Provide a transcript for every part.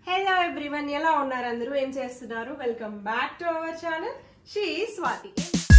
hello everyone ఎలా ఉన్నారు అందరూ ఏం చేస్తున్నారు welcome back to our channel షీ స్వాతి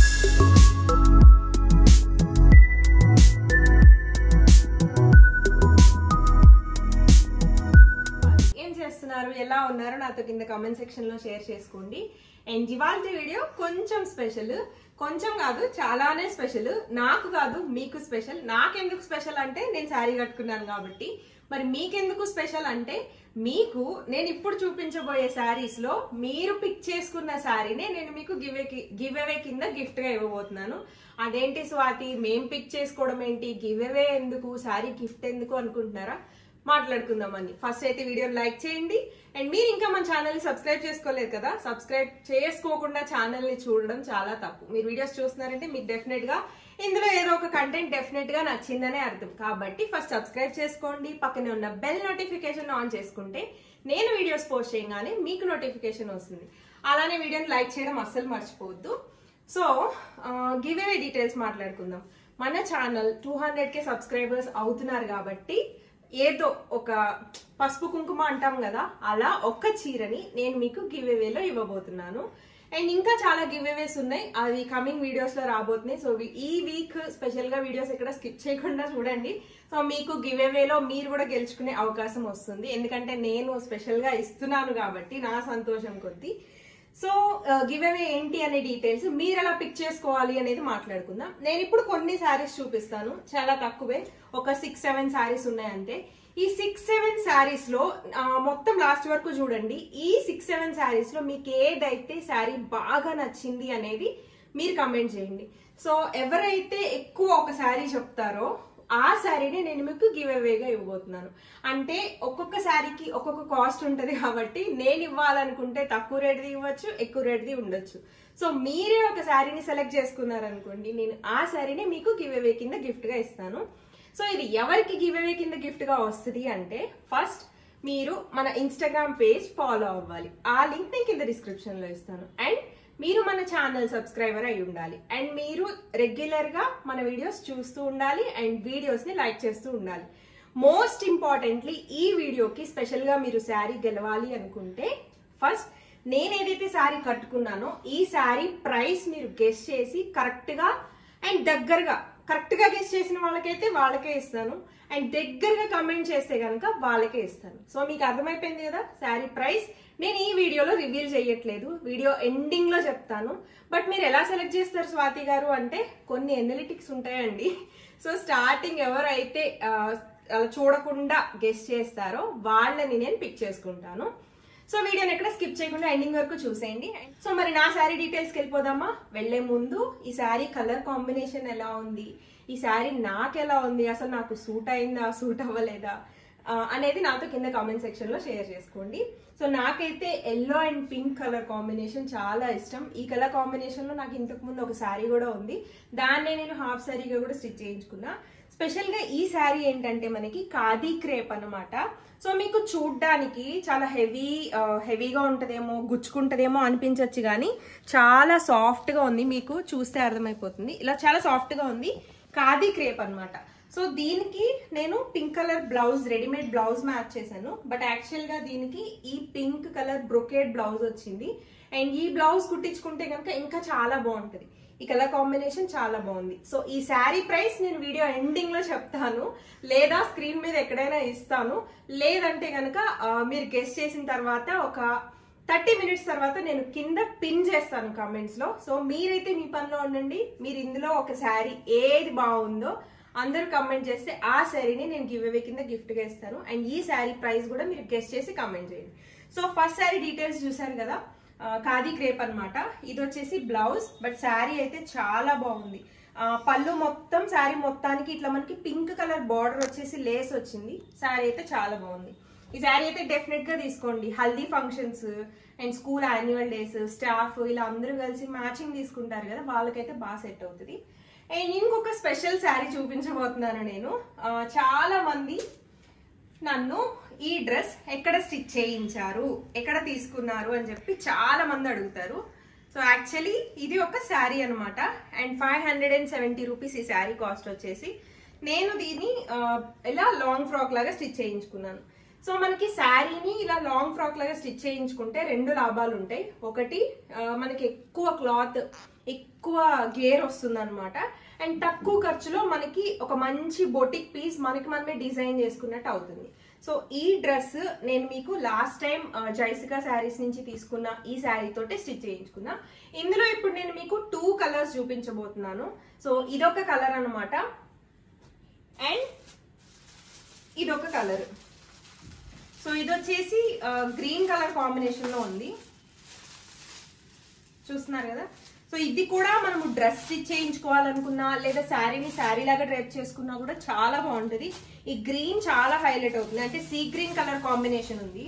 ఏం చేస్తున్నారు ఎలా ఉన్నారు నాతో కింద కామెంట్ సెక్షన్ లో షేర్ చేసుకోండి అండ్ ఇవాళ వీడియో కొంచెం స్పెషల్ కొంచెం కాదు చాలానే స్పెషల్ నాకు కాదు మీకు స్పెషల్ నాకెందుకు స్పెషల్ అంటే నేను శారీ కట్టుకున్నాను కాబట్టి మరి మీకెందుకు స్పెషల్ అంటే మీకు నేను ఇప్పుడు చూపించబోయే శారీస్ లో మీరు పిక్ చేసుకున్న శారీనే నేను మీకు గివ్ గివ్ అవే కింద గిఫ్ట్ గా ఇవ్వబోతున్నాను అదేంటి స్వాతి మేం పిక్ చేసుకోవడం ఏంటి గివ్ అవే ఎందుకు శారీ గిఫ్ట్ ఎందుకు అనుకుంటున్నారా మాట్లాడుకుందామని ఫస్ట్ అయితే వీడియోని లైక్ చేయండి అండ్ మీరు ఇంకా మన ఛానల్ సబ్స్క్రైబ్ చేసుకోలేదు కదా సబ్స్క్రైబ్ చేసుకోకుండా ఛానల్ ని చూడడం చాలా తప్పు మీరు వీడియోస్ చూస్తున్నారంటే మీకు డెఫినెట్ గా ఇందులో ఏదో ఒక కంటెంట్ డెఫినెట్ గా నచ్చిందనే అర్థం కాబట్టి ఫస్ట్ సబ్స్క్రైబ్ చేసుకోండి పక్కనే ఉన్న బెల్ నోటిఫికేషన్ ఆన్ చేసుకుంటే నేను వీడియోస్ పోస్ట్ చేయగానే మీకు నోటిఫికేషన్ వస్తుంది అలానే వీడియోని లైక్ చేయడం అస్సలు మర్చిపోవద్దు సో గివ్ అవే డీటెయిల్స్ మాట్లాడుకుందాం మన channel two hundred K subscribers అవుతున్నారు కాబట్టి ఏదో ఒక పసుపు కుంకుమ అంటాం కదా అలా ఒక్క చీరని నేను మీకు గివ్ అవేలో ఇవ్వబోతున్నాను అండ్ ఇంకా చాలా గివ్ అవేస్ ఉన్నాయి అవి కమింగ్ వీడియోస్ లో రాబోతున్నాయి సో ఈ వీక్ స్పెషల్ గా వీడియోస్ ఎక్కడ స్కిప్ చేయకుండా చూడండి సో మీకు గివ్ అవేలో మీరు కూడా గెలుచుకునే అవకాశం వస్తుంది ఎందుకంటే నేను స్పెషల్ గా ఇస్తున్నాను కాబట్టి నా సంతోషం కొద్దీ సో గివ్ అవే ఏంటి అనే డీటెయిల్స్ మీరు ఎలా పిక్ చేసుకోవాలి అనేది మాట్లాడుకుందాం నేను ఇప్పుడు కొన్ని శారీస్ చూపిస్తాను చాలా తక్కువే ఒక సిక్స్ సెవెన్ శారీస్ ఉన్నాయి అంతే ఈ సిక్స్ సెవెన్ శారీస్ లో ఆ, మొత్తం లాస్ట్ వరకు చూడండి ఈ సిక్స్ సెవెన్ శారీస్ లో మీకు ఏదైతే శారీ బాగా నచ్చింది అనేది మీరు కమెంట్ చేయండి సో ఎవరైతే ఎక్కువ ఒక శారీ చెప్తారో ఆ శారీని నేను మీకు గివ్ అవేగా ఇవ్వబోతున్నాను అంటే ఒక్కొక్క శారీకి ఒక్కొక్క కాస్ట్ ఉంటది కాబట్టి నేను ఇవ్వాలనుకుంటే తక్కువ రేట్ది ఇవ్వచ్చు ఎక్కువ రేట్ది ఉండొచ్చు సో మీరే ఒక శారీని సెలెక్ట్ చేసుకున్నారనుకోండి నేను ఆ శారీని మీకు గివ్ అవే కింద గిఫ్ట్ గా ఇస్తాను సో ఇది ఎవరికి గివ్ అవే కింద గిఫ్ట్ గా వస్తుంది అంటే ఫస్ట్ మీరు మన ఇన్స్టాగ్రామ్ పేజ్ ఫాలో అవ్వాలి ఆ లింక్ నేను కింద డిస్క్రిప్షన్ లో ఇస్తాను అండ్ మీరు మన ఛానల్ సబ్స్క్రైబర్ అయి ఉండాలి అండ్ మీరు రెగ్యులర్ గా మన వీడియోస్ చూస్తూ ఉండాలి అండ్ వీడియోస్ ని లైక్ చేస్తూ ఉండాలి మోస్ట్ ఇంపార్టెంట్లీ ఈ వీడియోకి స్పెషల్ గా మీరు శారీ గెలవాలి అనుకుంటే ఫస్ట్ నేను ఏదైతే శారీ కట్టుకున్నానో ఈ శారీ ప్రైస్ మీరు గెస్ట్ చేసి కరెక్ట్ గా అండ్ దగ్గరగా కరెక్ట్ గా గెస్ట్ చేసిన వాళ్ళకైతే వాళ్ళకే ఇస్తాను అండ్ దగ్గరగా కమెంట్ చేస్తే కనుక వాళ్ళకే ఇస్తాను సో మీకు అర్థమైపోయింది కదా శారీ ప్రైస్ నేను ఈ వీడియోలో రివీల్ చేయట్లేదు వీడియో ఎండింగ్ లో చెప్తాను బట్ మీరు ఎలా సెలెక్ట్ చేస్తారు స్వాతి గారు అంటే కొన్ని ఎనలిటిక్స్ ఉంటాయండి సో స్టార్టింగ్ ఎవరైతే ఆ, అలా చూడకుండా గెస్ట్ చేస్తారో వాళ్ళని నేను పిక్ చేసుకుంటాను సో వీడియోని ఎక్కడ స్కిప్ చేయకుండా ఎండింగ్ వరకు చూసేయండి సో మరి నా శారీ డీటెయిల్స్కి వెళ్ళిపోదామా వెళ్లే ముందు ఈ శారీ కలర్ కాంబినేషన్ ఎలా ఉంది ఈ శారీ నాకు ఎలా ఉంది అసలు నాకు సూట్ అయిందా సూట్ అవ్వలేదా ఆ, అనేది నాతో కింద కామెంట్ సెక్షన్ లో షేర్ చేసుకోండి సో నాకైతే yellow and pink colour combination చాలా ఇష్టం ఈ కలర్ కాంబినేషన్ లో నాకు ఇంతకు ముందు ఒక శారీ కూడా ఉంది దాన్నే నేను హాఫ్ శారీగా కూడా స్టిచ్ చేయించుకున్నా స్పెషల్ గా ఈ శారీ ఏంటంటే మనకి ఖాదీ క్రేప్ అన్నమాట సో మీకు చూడ్డానికి చాలా హెవీ హెవీగా ఉంటదేమో గుచ్చుకుంటదేమో అనిపించవచ్చు కానీ చాలా సాఫ్ట్ గా ఉంది మీకు చూస్తే అర్థమైపోతుంది ఇలా చాలా సాఫ్ట్ గా ఉంది ఖాదీ క్రేప్ అన్నమాట సో దీనికి నేను pink colour blouse readymade blouse match చేశాను బట్ యాక్చువల్ గా దీనికి ఈ పింక్ కలర్ బ్రొకేడ్ బ్లౌజ్ వచ్చింది అండ్ ఈ బ్లౌజ్ కుట్టించుకుంటే కనుక ఇంకా చాలా బాగుంటది ఈ కలర్ కాంబినేషన్ చాలా బాగుంది సో ఈ శారీ ప్రైస్ నేను వీడియో ఎండింగ్ లో చెప్తాను లేదా స్క్రీన్ మీద ఎక్కడైనా ఇస్తాను లేదంటే కనుక మీరు గెస్ట్ చేసిన తర్వాత ఒక థర్టీ మినిట్స్ తర్వాత నేను కింద పిన్ చేస్తాను కామెంట్స్ లో సో మీరైతే మీ పనిలో ఉండండి మీరు ఇందులో ఒక శారీ ఏది బాగుందో అందరూ కమెంట్ చేస్తే ఆ శారీని నేను గివ్ అవే కింద గిఫ్ట్ గా ఇస్తాను అండ్ ఈ శారీ ప్రైస్ కూడా మీరు గెస్ట్ చేసి కమెంట్ చేయండి సో ఫస్ట్ శారీ డీటెయిల్స్ చూసారు కదా ఆ, ఖాదీ క్రేప్ అన్నమాట ఇది వచ్చేసి బ్లౌజ్ బట్ శారీ అయితే చాలా బాగుంది ఆ, పళ్ళు మొత్తం శారీ మొత్తానికి ఇట్లా మనకి పింక్ కలర్ బార్డర్ వచ్చేసి లేస్ వచ్చింది శారీ అయితే చాలా బాగుంది ఈ శారీ అయితే డెఫినెట్ గా తీసుకోండి haldi functions and school annual days staff ఇలా అందరూ కలిసి మ్యాచింగ్ తీసుకుంటారు కదా వాళ్ళకైతే బాగా సెట్ అవుతుంది అండ్ ఇంకొక స్పెషల్ శారీ చూపించబోతున్నాను నేను ఆ, చాలా మంది నన్ను ఈ డ్రెస్ ఎక్కడ స్టిచ్ చేయించారు ఎక్కడ తీసుకున్నారు అని చెప్పి చాలా మంది అడుగుతారు సో యాక్చువల్లీ ఇది ఒక శారీ అన్నమాట and five hundred and seventy rupees ఈ శారీ కాస్ట్ వచ్చేసి నేను దీన్ని ఆ, ఇలా లాంగ్ ఫ్రాక్ లాగా స్టిచ్ చేయించుకున్నాను సో మనకి శారీని ఇలా లాంగ్ ఫ్రాక్ లాగా స్టిచ్ చేయించుకుంటే రెండు లాభాలు ఉంటాయి ఒకటి ఆ, మనకి ఎక్కువ క్లాత్ ఎక్కువ గేర్ వస్తుంది అనమాట అండ్ తక్కువ ఖర్చులో మనకి ఒక మంచి బొటిక్ పీస్ మనకి మనమే డిజైన్ చేసుకున్నట్టు అవుతుంది సో ఈ డ్రెస్ నేను మీకు లాస్ట్ టైం జైసికా శారీస్ నుంచి తీసుకున్న ఈ శారీ తోటే స్టిచ్ చేయించుకున్నా ఇందులో ఇప్పుడు నేను మీకు టూ కలర్స్ చూపించబోతున్నాను సో ఇదొక కలర్ అన్నమాట అండ్ ఇదొక కలర్ సో ఇది వచ్చేసి గ్రీన్ కలర్ కాంబినేషన్ లో ఉంది చూస్తున్నారు కదా సో ఇది కూడా మనము డ్రెస్ స్టిచ్ చేయించుకోవాలనుకున్నా లేదా శారీని శారీ లాగా డ్రైప్ చేసుకున్నా కూడా చాలా బాగుంటుంది ఈ గ్రీన్ చాలా హైలైట్ అవుతుంది అంటే సీ గ్రీన్ కలర్ కాంబినేషన్ ఉంది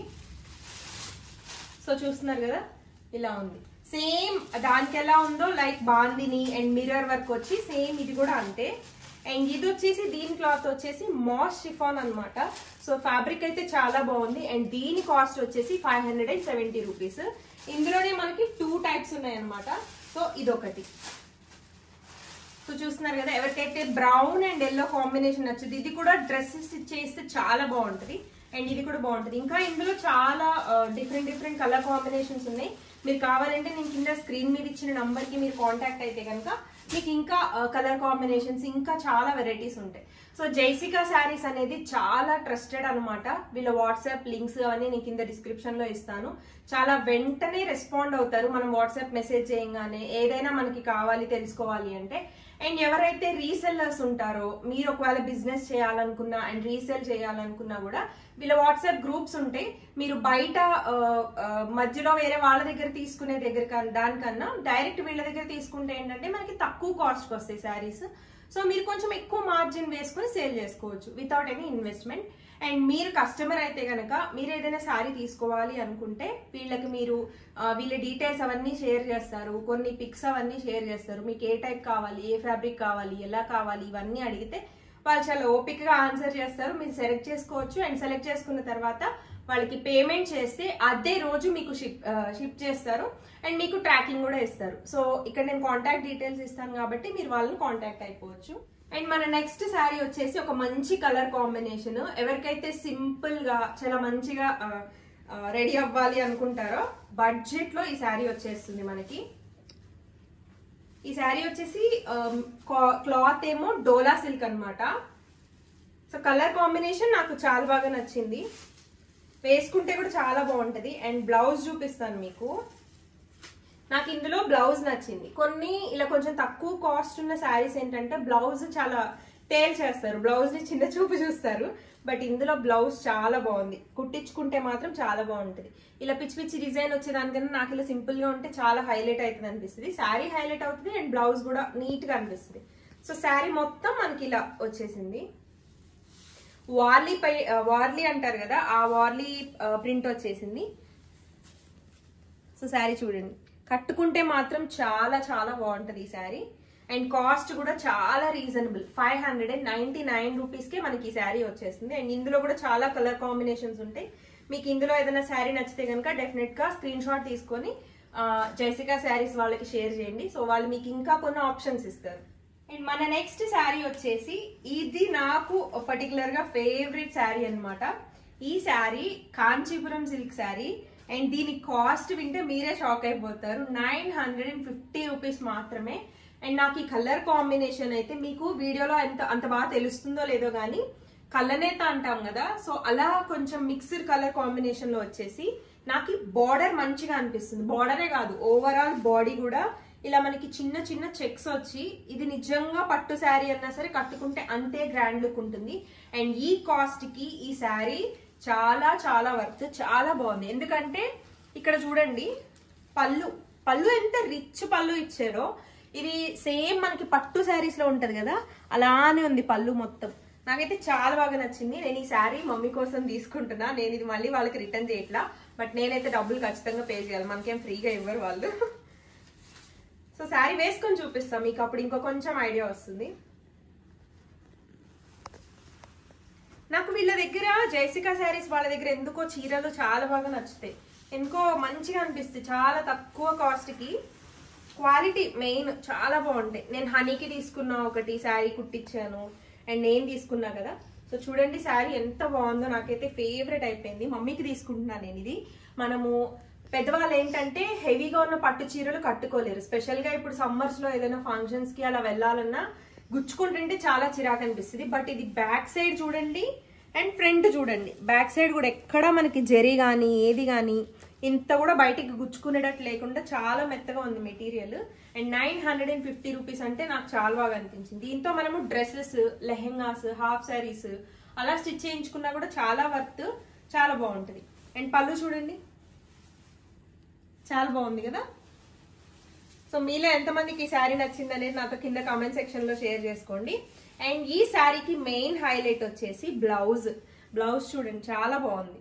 సో చూస్తున్నారు కదా ఇలా ఉంది సేమ్ దానికి ఎలా ఉందో like bandhani and mirror work వచ్చి సేమ్ ఇది కూడా అంతే అండ్ ఇది వచ్చేసి దీని క్లాత్ వచ్చేసి మాస్ షిఫాన్ అనమాట సో ఫ్యాబ్రిక్ అయితే చాలా బాగుంది అండ్ దీని కాస్ట్ వచ్చేసి five hundred and seventy rupees ఇందులోనే మనకి టూ టైప్స్ ఉన్నాయన్నమాట సో ఇదొకటి సో చూస్తున్నారు కదా ఎవరికైతే బ్రౌన్ అండ్ ఎల్లో కాంబినేషన్ నచ్చుది ఇది కూడా డ్రెస్ స్టిచ్ చేస్తే చాలా బాగుంటుంది అండ్ ఇది కూడా బాగుంటుంది ఇంకా ఇందులో చాలా డిఫరెంట్ డిఫరెంట్ కలర్ కాంబినేషన్స్ ఉన్నాయి మీరు కావాలంటే నేను కింద స్క్రీన్ మీద ఇచ్చిన నంబర్ కి మీరు కాంటాక్ట్ అయితే కనుక మీకు ఇంకా కలర్ కాంబినేషన్స్ ఇంకా చాలా వెరైటీస్ ఉంటాయి సో జైసికా శారీస్ అనేది చాలా ట్రస్టెడ్ అనమాట వీళ్ళ వాట్సాప్ లింక్స్ అవన్నీ నేను కింద డిస్క్రిప్షన్ లో ఇస్తాను చాలా వెంటనే రెస్పాండ్ అవుతారు మనం వాట్సాప్ మెసేజ్ చేయగానే ఏదైనా మనకి కావాలి తెలుసుకోవాలి అంటే అండ్ ఎవరైతే రీసెల్లర్స్ ఉంటారో మీరు ఒకవేళ బిజినెస్ చేయాలనుకున్నా అండ్ రీసెల్ చేయాలనుకున్నా కూడా వీళ్ళ వాట్సాప్ గ్రూప్స్ ఉంటాయి మీరు బయట ఆ, ఆ, మధ్యలో వేరే వాళ్ళ దగ్గర తీసుకునే దగ్గర కన్నా- దానికన్నా డైరెక్ట్ వీళ్ళ దగ్గర తీసుకుంటే ఏంటంటే మనకి తక్కువ కాస్ట్కి వస్తాయి శారీస్ సో మీరు కొంచెం ఎక్కువ మార్జిన్ వేసుకొని సేల్ చేసుకోవచ్చు వితౌట్ ఎనీ ఇన్వెస్ట్మెంట్ అండ్ మీరు కస్టమర్ అయితే కనుక మీరు ఏదైనా శారీ తీసుకోవాలి అనుకుంటే వీళ్ళకి మీరు ఆ, వీళ్ళ డీటెయిల్స్ అవన్నీ షేర్ చేస్తారు కొన్ని పిక్స్ అవన్నీ షేర్ చేస్తారు మీకు ఏ టైప్ కావాలి ఏ ఫ్యాబ్రిక్ కావాలి ఎలా కావాలి ఇవన్నీ అడిగితే వాళ్ళు చాలా ఓపికగా ఆన్సర్ చేస్తారు మీరు సెలెక్ట్ చేసుకోవచ్చు అండ్ సెలెక్ట్ చేసుకున్న తర్వాత వాళ్ళకి పేమెంట్ చేస్తే అదే రోజు మీకు షిప్ షిప్ చేస్తారు అండ్ మీకు ట్రాకింగ్ కూడా ఇస్తారు సో ఇక్కడ నేను కాంటాక్ట్ డీటెయిల్స్ ఇస్తాను కాబట్టి మీరు వాళ్ళని కాంటాక్ట్ అయిపోవచ్చు అండ్ మన నెక్స్ట్ శారీ వచ్చేసి ఒక మంచి కలర్ కాంబినేషన్ ఎవరికైతే సింపుల్ గా చాలా మంచిగా రెడీ అవ్వాలి అనుకుంటారో బడ్జెట్ లో ఈ శారీ వచ్చేస్తుంది మనకి ఈ శారీ వచ్చేసి క్లాత్ ఏమో డోలా సిల్క్ అన్నమాట సో కలర్ కాంబినేషన్ నాకు చాలా బాగా నచ్చింది వేసుకుంటే కూడా చాలా బాగుంటది అండ్ బ్లౌజ్ చూపిస్తాను మీకు నాకు ఇందులో బ్లౌజ్ నచ్చింది కొన్ని ఇలా కొంచెం తక్కువ కాస్ట్ ఉన్న శారీస్ ఏంటంటే బ్లౌజ్ చాలా టేల్ చేస్తారు బ్లౌజ్ ని చిన్న చూపు చూస్తారు బట్ ఇందులో బ్లౌజ్ చాలా బాగుంది కుట్టించుకుంటే మాత్రం చాలా బాగుంటుంది ఇలా పిచ్చి పిచ్చి డిజైన్ వచ్చేదానికన్నా నాకు ఇలా సింపుల్ గా ఉంటే చాలా హైలైట్ అవుతుంది అనిపిస్తుంది శారీ హైలైట్ అవుతుంది అండ్ బ్లౌజ్ కూడా నీట్ గా అనిపిస్తుంది సో శారీ మొత్తం మనకి ఇలా వచ్చేసింది వార్లీ పై ఆ, వార్లీ అంటారు కదా ఆ వార్లీ ప్రింట్ వచ్చేసింది సో శారీ చూడండి కట్టుకుంటే మాత్రం చాలా చాలా బాగుంటుంది ఈ శారీ అండ్ కాస్ట్ కూడా చాలా reasonable five hundred and ninety nine రూపీస్కే మనకి ఈ శారీ వచ్చేస్తుంది అండ్ ఇందులో కూడా చాలా కలర్ కాంబినేషన్స్ ఉంటాయి మీకు ఇందులో ఏదైనా శారీ నచ్చితే కనుక డెఫినెట్గా స్క్రీన్ షాట్ తీసుకొని ఆ, జైసికా శారీస్ వాళ్ళకి షేర్ చేయండి సో వాళ్ళు మీకు ఇంకా కొన్ని ఆప్షన్స్ ఇస్తారు అండ్ మన నెక్స్ట్ శారీ వచ్చేసి ఇది నాకు పర్టికులర్ గా ఫేవరెట్ శారీ అన్నమాట ఈ శారీ కాంచీపురం సిల్క్ శారీ అండ్ దీని కాస్ట్ వింటే మీరే షాక్ అయిపోతారు nine hundred and fifty rupees మాత్రమే అండ్ నాకు ఈ కలర్ కాంబినేషన్ అయితే మీకు వీడియోలో ఎంత అంత బాగా తెలుస్తుందో లేదో కానీ కళ్ళనేత అంటాం కదా సో అలా కొంచెం మిక్స్డ్ కలర్ కాంబినేషన్ లో వచ్చేసి నాకు బార్డర్ మంచిగా అనిపిస్తుంది బార్డరే కాదు ఓవరాల్ బాడీ కూడా ఇలా మనకి చిన్న చిన్న చెక్స్ వచ్చి ఇది నిజంగా పట్టు శారీ అన్నా సరే కట్టుకుంటే అంతే గ్రాండ్ లుక్ ఉంటుంది అండ్ ఈ కాస్ట్ కి ఈ శారీ చాలా చాలా వర్త్ చాలా బాగుంది ఎందుకంటే ఇక్కడ చూడండి పళ్ళు పళ్ళు ఎంత రిచ్ పళ్ళు ఇచ్చారో ఇది సేమ్ మనకి పట్టు శారీస్ లో ఉంటది కదా అలానే ఉంది పళ్ళు మొత్తం నాకైతే చాలా బాగా నచ్చింది నేను ఈ శారీ మమ్మీ కోసం తీసుకుంటున్నా నేను ఇది మళ్ళీ వాళ్ళకి రిటర్న్ చేయట్లా బట్ నేనైతే డబ్బులు ఖచ్చితంగా పే చేయాలి మనకేం ఫ్రీగా ఇవ్వరు వాళ్ళు సో శారీ వేసుకొని చూపిస్తాం మీకు అప్పుడు ఇంకో కొంచెం ఐడియా వస్తుంది నాకు వీళ్ళ దగ్గర జైసికా శారీస్ వాళ్ళ దగ్గర ఎందుకో చీరలు చాలా బాగా నచ్చుతాయి ఎందుకో మంచిగా అనిపిస్తాయి చాలా తక్కువ కాస్ట్ కి క్వాలిటీ మెయిన్ చాలా బాగుంటాయి నేను హనీకి తీసుకున్నా ఒకటి శారీ కుట్టించాను అండ్ నేను తీసుకున్నా కదా సో చూడండి శారీ ఎంత బాగుందో నాకైతే ఫేవరెట్ అయిపోయింది మమ్మీకి తీసుకుంటున్నాను నేను ఇది మనము పెద్దవాళ్ళు ఏంటంటే హెవీగా ఉన్న పట్టు చీరలు కట్టుకోలేరు స్పెషల్ గా ఇప్పుడు సమ్మర్స్ లో ఏదైనా ఫంక్షన్స్ కి అలా వెళ్ళాలన్నా గుచ్చుకుంటుంటే చాలా చిరాకు అనిపిస్తుంది బట్ ఇది బ్యాక్ సైడ్ చూడండి అండ్ ఫ్రంట్ చూడండి బ్యాక్ సైడ్ కూడా ఎక్కడ మనకి జెరీ కానీ ఏది కానీ ఇంత కూడా బయటికి గుచ్చుకునేటట్టు లేకుండా చాలా మెత్తగా ఉంది material and nine hundred and fifty rupees అంటే నాకు చాలా బాగా అనిపించింది దీంతో మనము డ్రెస్సెస్ లెహెంగాస్ హాఫ్ శారీస్ అలా స్టిచ్ చేయించుకున్నా కూడా చాలా వర్త్ చాలా బాగుంటుంది అండ్ పళ్ళు చూడండి చాలా బాగుంది కదా సో మీలో ఎంతమందికి ఈ శారీ నచ్చింది అనేది నాతో కింద కామెంట్ సెక్షన్ లో షేర్ చేసుకోండి అండ్ ఈ శారీకి మెయిన్ హైలైట్ వచ్చేసి బ్లౌజ్ బ్లౌజ్ చూడండి చాలా బాగుంది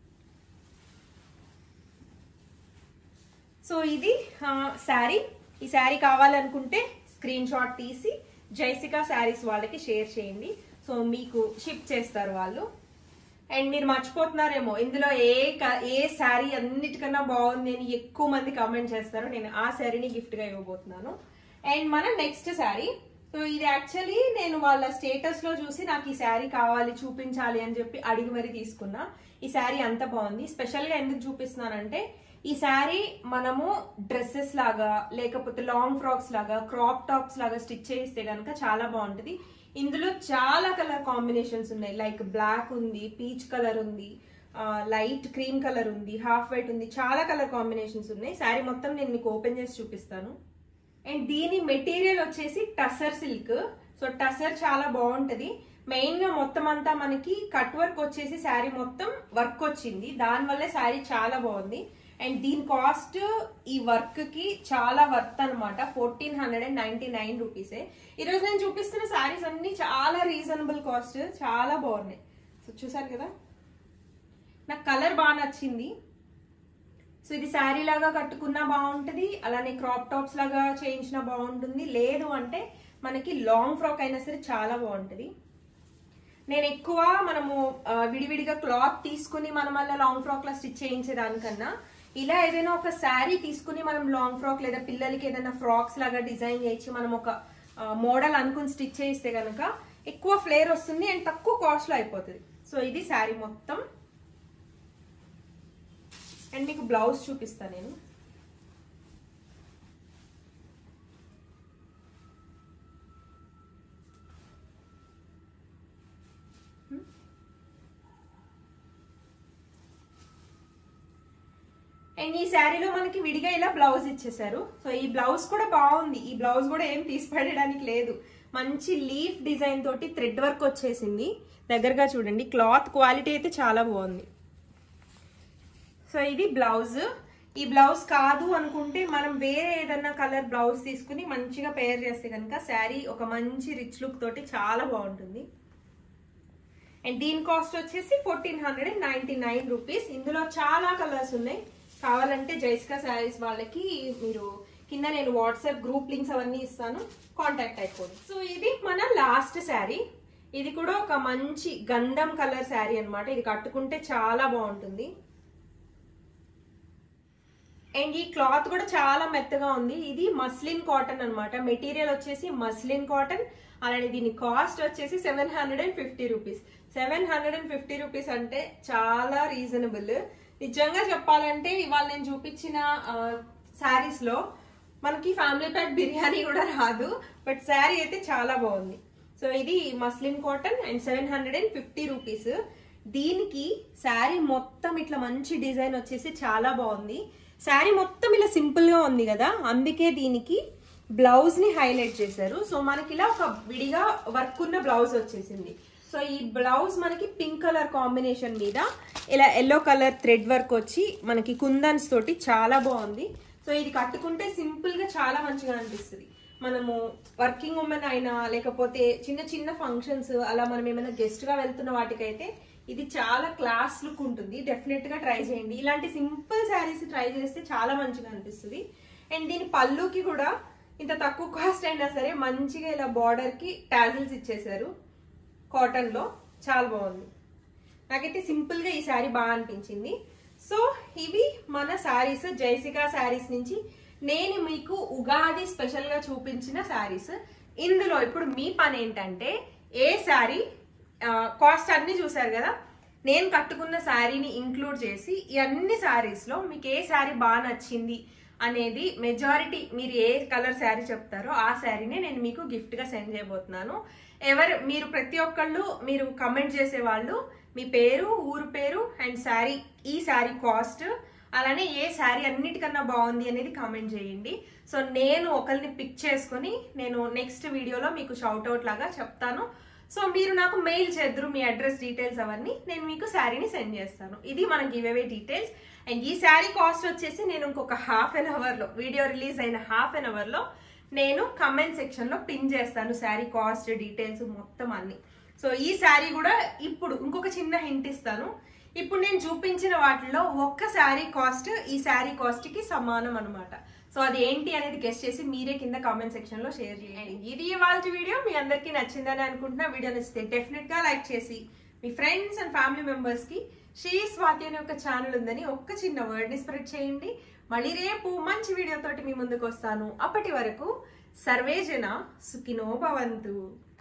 సో ఇది శారీ ఈ శారీ కావాలనుకుంటే స్క్రీన్ షాట్ తీసి జైసికా శారీస్ వాళ్ళకి షేర్ చేయండి సో మీకు షిప్ చేస్తారు వాళ్ళు అండ్ మీరు మర్చిపోతున్నారేమో ఇందులో ఏ క- ఏ శారీ అన్నిటికన్నా బాగుంది అని ఎక్కువ మంది కామెంట్ చేస్తారు నేను ఆ శారీని గిఫ్ట్ గా ఇవ్వబోతున్నాను అండ్ మన నెక్స్ట్ శారీ సో ఇది యాక్చువల్లీ నేను వాళ్ళ స్టేటస్ లో చూసి నాకు ఈ శారీ కావాలి చూపించాలి అని చెప్పి అడిగి మరీ తీసుకున్నా ఈ శారీ అంత బాగుంది స్పెషల్ గా ఎందుకు చూపిస్తున్నానంటే ఈ శారీ మనము డ్రెస్సెస్ లాగా లేకపోతే లాంగ్ ఫ్రాక్స్ లాగా క్రాప్ టాప్స్ లాగా స్టిచ్ చేయిస్తే కనుక చాలా బాగుంటుంది ఇందులో చాలా కలర్ కాంబినేషన్స్ ఉన్నాయి లైక్ బ్లాక్ ఉంది పీచ్ కలర్ ఉంది లైట్ క్రీమ్ కలర్ ఉంది హాఫ్ వైట్ ఉంది చాలా కలర్ కాంబినేషన్స్ ఉన్నాయి శారీ మొత్తం నేను మీకు ఓపెన్ చేసి చూపిస్తాను అండ్ దీని మెటీరియల్ వచ్చేసి టసర్ సిల్క్ సో టసర్ చాలా బాగుంటది మెయిన్ గా మొత్తం అంతా మనకి కట్ వర్క్ వచ్చేసి శారీ మొత్తం వర్క్ వచ్చింది దానివల్లే శారీ చాలా బాగుంది అండ్ దీని కాస్ట్ ఈ వర్క్ కి చాలా వర్త్ అనమాట fourteen hundred and ninety nine రూపీసే ఈరోజు నేను చూపిస్తున్న శారీస్ అన్ని చాలా రీజనబుల్ కాస్ట్ చాలా బాగున్నాయి సో చూసారు కదా నాకు కలర్ బాగా నచ్చింది సో ఇది శారీ లాగా కట్టుకున్నా బాగుంటుంది అలానే క్రాప్ టాప్స్ లాగా చేయించినా బాగుంటుంది లేదు అంటే మనకి లాంగ్ ఫ్రాక్ అయినా సరే చాలా బాగుంటుంది నేను ఎక్కువ మనము ఆ, విడివిడిగా క్లాత్ తీసుకుని మనం అలా లాంగ్ ఫ్రాక్ లా స్టిచ్ చేయించేదానికన్నా ఇలా ఏదైనా ఒక శారీ తీసుకుని మనం లాంగ్ ఫ్రాక్ లేదా పిల్లలకి ఏదైనా ఫ్రాక్స్ లాగా డిజైన్ చేయించి మనం ఒక మోడల్ అనుకుని స్టిచ్ చేయిస్తే కనుక ఎక్కువ ఫ్లేర్ వస్తుంది అండ్ తక్కువ కాస్ట్ లో అయిపోతుంది సో ఇది శారీ మొత్తం అండ్ మీకు బ్లౌజ్ చూపిస్తాను నేను అండ్ ఈ శారీలో మనకి విడిగా ఇలా బ్లౌజ్ ఇచ్చేసారు సో ఈ బ్లౌజ్ కూడా బాగుంది ఈ బ్లౌజ్ కూడా ఏం తీసి పడడానికి లేదు మంచి లీఫ్ డిజైన్ తోటి థ్రెడ్ వర్క్ వచ్చేసింది దగ్గరగా చూడండి క్లాత్ క్వాలిటీ అయితే చాలా బాగుంది సో ఇది బ్లౌజ్ ఈ బ్లౌజ్ కాదు అనుకుంటే మనం వేరే ఏదన్నా కలర్ బ్లౌజ్ తీసుకుని మంచిగా పేర్ చేస్తే కనుక శారీ ఒక మంచి రిచ్ లుక్ తోటి చాలా బాగుంటుంది అండ్ దీని కాస్ట్ వచ్చేసి fourteen hundred and ninety nine rupees ఇందులో చాలా కలర్స్ ఉన్నాయి కావాలంటే జైస్కా శారీస్ వాళ్ళకి మీరు కింద నేను వాట్సాప్ గ్రూప్ లింక్స్ అవన్నీ ఇస్తాను కాంటాక్ట్ అయిపోండి సో ఇది మన లాస్ట్ శారీ ఇది కూడా ఒక మంచి గంధం కలర్ శారీ అన్నమాట ఇది కట్టుకుంటే చాలా బాగుంటుంది అండ్ ఈ క్లాత్ కూడా చాలా మెత్తగా ఉంది ఇది మస్లిన్ కాటన్ అన్నమాట మెటీరియల్ వచ్చేసి మస్లిన్ కాటన్ అలానే దీని కాస్ట్ వచ్చేసి seven hundred and fifty rupees seven hundred and fifty rupees అంటే చాలా రీజనబుల్ నిజంగా చెప్పాలంటే ఇవాళ నేను చూపించిన శారీస్ లో మనకి ఫ్యామిలీ ప్యాక్ బిర్యానీ కూడా రాదు బట్ శారీ అయితే చాలా బాగుంది సో ఇది muslin cotton and seven hundred and fifty rupees దీనికి శారీ మొత్తం ఇట్లా మంచి డిజైన్ వచ్చేసి చాలా బాగుంది శారీ మొత్తం ఇలా సింపుల్ గా ఉంది కదా అందుకే దీనికి బ్లౌజ్ ని హైలైట్ చేశారు సో మనకి ఇలా ఒక విడిగా వర్క్ ఉన్న బ్లౌజ్ వచ్చేసింది సో ఈ బ్లౌజ్ మనకి పింక్ కలర్ కాంబినేషన్ మీద ఇలా ఎల్లో కలర్ థ్రెడ్ వర్క్ వచ్చి మనకి కుందన్స్ తోటి చాలా బాగుంది సో ఇది కట్టుకుంటే సింపుల్ గా చాలా మంచిగా అనిపిస్తుంది మనము వర్కింగ్ ఉమెన్ అయినా లేకపోతే చిన్న చిన్న ఫంక్షన్స్ అలా మనం ఏమైనా గెస్ట్ గా వెళ్తున్న వాటికైతే ఇది చాలా క్లాస్ లుక్ ఉంటుంది డెఫినెట్ గా ట్రై చేయండి ఇలాంటి సింపుల్ శారీస్ ట్రై చేస్తే చాలా మంచిగా అనిపిస్తుంది అండ్ దీని పళ్ళుకి కూడా ఇంత తక్కువ కాస్ట్ అయినా సరే మంచిగా ఇలా బార్డర్ కి టాజిల్స్ ఇచ్చేసారు కాటన్ లో చాలా బాగుంది నాకైతే సింపుల్ గా ఈ శారీ బాగా అనిపించింది సో ఇవి మన శారీస్ జైసికా శారీస్ నుంచి నేను మీకు ఉగాది స్పెషల్ గా చూపించిన శారీస్ ఇందులో ఇప్పుడు మీ పని ఏంటంటే ఏ శారీ కాస్ట్ అన్ని చూసారు కదా నేను కట్టుకున్న శారీని ఇంక్లూడ్ చేసి ఈ అన్ని శారీస్లో మీకు ఏ శారీ బాగా నచ్చింది అనేది మెజారిటీ మీరు ఏ కలర్ శారీ చెప్తారో ఆ శారీనే నేను మీకు గిఫ్ట్గా సెండ్ చేయబోతున్నాను ఎవరు మీరు ప్రతి ఒక్కళ్ళు మీరు కమెంట్ చేసే వాళ్ళు మీ పేరు ఊరు పేరు అండ్ శారీ ఈ శారీ కాస్ట్ అలానే ఏ శారీ అన్నిటికన్నా బాగుంది అనేది కామెంట్ చేయండి సో నేను ఒకరిని పిక్ చేసుకొని నేను నెక్స్ట్ వీడియోలో మీకు షౌట్అవుట్ లాగా చెప్తాను సో మీరు నాకు మెయిల్ చేద్దరు మీ అడ్రస్ డీటెయిల్స్ అవన్నీ నేను మీకు శారీని సెండ్ చేస్తాను ఇది మన గివ్ అవే డీటెయిల్స్ అండ్ ఈ శారీ కాస్ట్ వచ్చేసి నేను ఇంకొక హాఫ్ అన్ అవర్లో వీడియో రిలీజ్ అయిన హాఫ్ అన్ అవర్లో నేను కమెంట్ సెక్షన్లో పిన్ చేస్తాను శారీ కాస్ట్ డీటెయిల్స్ మొత్తం అన్ని సో ఈ శారీ కూడా ఇప్పుడు ఇంకొక చిన్న హింట్ ఇస్తాను ఇప్పుడు నేను చూపించిన వాటిలో ఒక్క శారీ కాస్ట్ ఈ శారీ కాస్ట్ కి సమానం అనమాట సో అది ఏంటి అనేది గెస్ట్ చేసి మీరే కింద కామెంట్ సెక్షన్ లో షేర్ చేయండి ఇది ఇవాళ వీడియో మీ అందరికీ నచ్చిందని అనుకుంటున్నా వీడియో నచ్చితే డెఫినెట్ గా లైక్ చేసి మీ ఫ్రెండ్స్ అండ్ ఫ్యామిలీ మెంబర్స్ కి శ్రీ స్వాతి అనే ఒక ఛానల్ ఉందని ఒక్క చిన్న వర్డ్ ని స్ప్రెడ్ చేయండి మళ్ళీ రేపు మంచి వీడియోతోటి మీ ముందుకు వస్తాను అప్పటి వరకు సర్వేజన సుఖినో భవంతు